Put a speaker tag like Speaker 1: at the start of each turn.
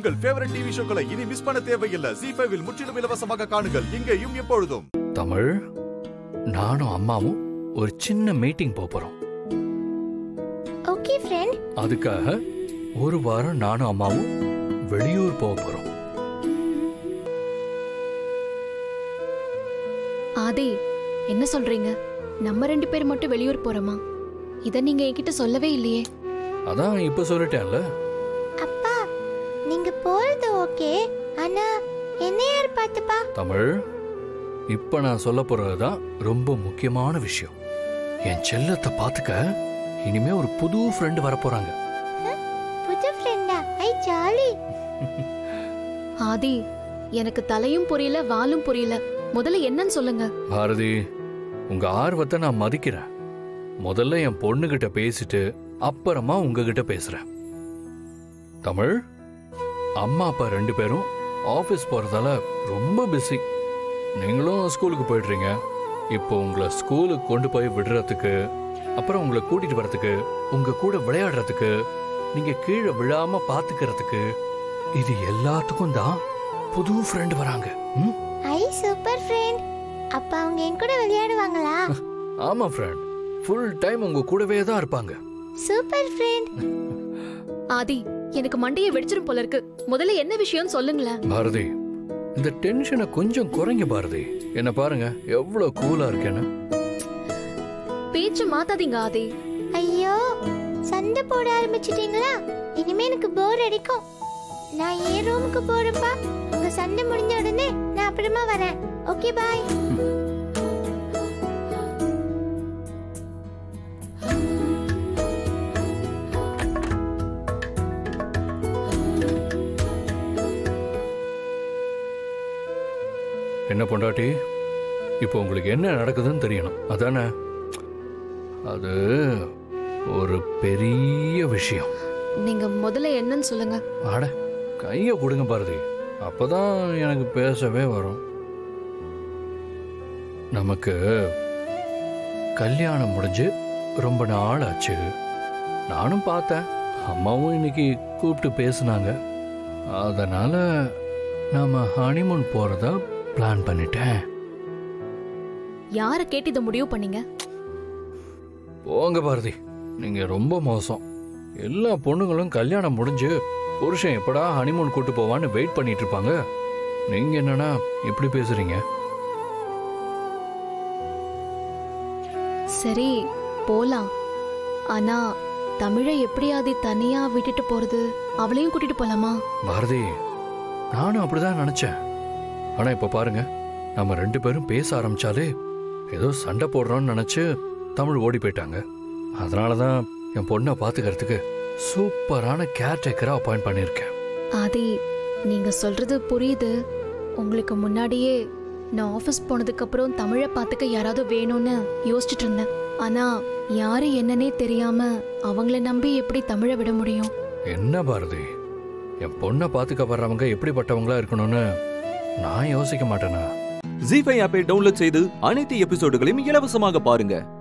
Speaker 1: உங்கள் favourite TV ஷோக்களை இனி miss பண்ண தேவையில்லை ஜி ஃபைவில் முற்றிலும் இலவசமாக காணுங்கள் இங்கேயும் எப்பொழுதும்
Speaker 2: தமிழ் நானும் அம்மாவும் ஒரு சின்ன மீட்டிங் போறோம்
Speaker 3: ஓகே ஃப்ரெண்ட்
Speaker 2: அதுக்காக ஒரு வாரம் நானும் அம்மாவும் வெளியூர் போக போறோம்
Speaker 4: ஆதி என்ன சொல்றீங்க நம்ம ரெண்டு பேர் மட்டும் வெளியூர் போறோமா இத நீங்க என்கிட்ட சொல்லவே இல்லையே
Speaker 2: அதான் இப்ப சொல்லிட்டேன்ல
Speaker 3: அப்பா நீங்க போறது ஓகே ஆனா என்ன யார் பார்த்துப்பா
Speaker 2: தமிழ் இப்ப நான் சொல்ல போறதுதான் ரொம்ப முக்கியமான விஷயம் என் செல்லத்தை பாத்துக்க இனிமே ஒரு புது ஃப்ரெண்டு வரப்போறாங்க
Speaker 3: புது ஃப்ரெண்டா ஐ ஜாலி
Speaker 4: ஆதி எனக்கு தலையும் புரியல வாலும் புரியல முதல்ல என்னன்னு சொல்லுங்க
Speaker 2: பாரதி உங்க ஆர்வத்தை நான் மதிக்கிறேன் முதல்ல என் பொண்ணுகிட்ட பேசிட்டு அப்புறமா உங்ககிட்ட பேசுறேன் தமிழ் அம்மா அப்பா ரெண்டு பேரும் ஆபீஸ் போறதால ரொம்ப பிஸி நீங்களும் ஸ்கூலுக்கு போயிடுறீங்க இப்போ உங்களை ஸ்கூலுக்கு கொண்டு போய் விடுறதுக்கு அப்புறம் உங்களை கூட்டிட்டு வரதுக்கு உங்க கூட விளையாடுறதுக்கு நீங்க கீழே விழாம பாத்துக்கிறதுக்கு இது எல்லாத்துக்கும் தான் புது ஃப்ரெண்டு வராங்க ம்?
Speaker 3: ஐ சூப்பர் ஃப்ரெண்ட் அப்ப அவங்க என் கூட விளையாடுவாங்களா
Speaker 2: ஆமா ஃப்ரெண்ட் ஃபுல் டைம் உங்க கூடவே தான் இருப்பாங்க
Speaker 3: சூப்பர் ஃப்ரெண்ட்
Speaker 4: ஆதி எனக்கு மண்டையை வெடிச்சிரும் போல இருக்கு முதல்ல என்ன விஷயம்னு சொல்லுங்களேன்
Speaker 2: பாரதி இந்த டென்ஷனை கொஞ்சம் குறைங்க பாரதி என்ன பாருங்க எவ்வளவு கூலா இருக்கேன்னு
Speaker 4: பேச்சு மாத்தாதீங்க ஆதி
Speaker 3: ஐயோ சண்டை போட ஆரம்பிச்சிட்டீங்களா இனிமே எனக்கு போர் அடிக்கும் நான் என் ரூமுக்கு போறேன்ப்பா உங்க சண்டை முடிஞ்ச உடனே நான் அப்புறமா வரேன் ஓகே பாய்
Speaker 2: என்ன பொண்டாட்டி இப்போ உங்களுக்கு என்ன நடக்குதுன்னு தெரியணும் அதானே அது ஒரு பெரிய விஷயம்
Speaker 4: நீங்க முதல்ல என்னன்னு சொல்லுங்க
Speaker 2: அட கையை கொடுங்க பாரதி அப்பதான் எனக்கு பேசவே வரும் நமக்கு கல்யாணம் முடிஞ்சு ரொம்ப நாள் ஆச்சு நானும் பார்த்தேன் அம்மாவும் இன்னைக்கு கூப்பிட்டு பேசுனாங்க அதனால நாம ஹனிமூன் போறதா பிளான் பண்ணிட்டேன்
Speaker 4: யார கேட்டு இதை முடிவு பண்ணீங்க
Speaker 2: போங்க பாரதி நீங்க ரொம்ப மோசம் எல்லா பொண்ணுங்களும் கல்யாணம் முடிஞ்சு புருஷன் எப்படா ஹனிமூன் கூட்டு போவான்னு வெயிட் பண்ணிட்டு இருப்பாங்க நீங்க என்னன்னா இப்படி பேசுறீங்க
Speaker 4: சரி போலாம் ஆனா தமிழை எப்படி ஆதி தனியா விட்டுட்டு போறது அவளையும் கூட்டிட்டு போலாமா
Speaker 2: பாரதி நானும் அப்படிதான் நினைச்சேன் ஆனா இப்ப பாருங்க நம்ம ரெண்டு பேரும் பேச ஆரம்பிச்சாலே ஏதோ சண்டை போடுறோம்னு நினைச்சு தமிழ் ஓடி போயிட்டாங்க அதனாலதான் என் பொண்ணை பாத்துக்கிறதுக்கு சூப்பரான கேர் டேக்கரா அப்பாயிண்ட் பண்ணியிருக்கேன்
Speaker 4: ஆதி நீங்க சொல்றது புரியுது உங்களுக்கு முன்னாடியே நான் ஆபீஸ் போனதுக்கு அப்புறம் தமிழை பார்த்துக்க யாராவது வேணும்னு யோசிச்சுட்டு இருந்தேன் ஆனா யாரு என்னன்னே தெரியாம அவங்கள நம்பி எப்படி தமிழை விட முடியும்
Speaker 2: என்ன பாரதி என் பொண்ணை பாத்துக்கப்படுறவங்க எப்படிப்பட்டவங்களா இருக்கணும்னு நான் யோசிக்க மாட்டேனா
Speaker 5: ஜி ஃபைவ் ஆப்பை டவுன்லோட் செய்து அனைத்து எபிசோடுகளையும் இலவசமாக பாருங்க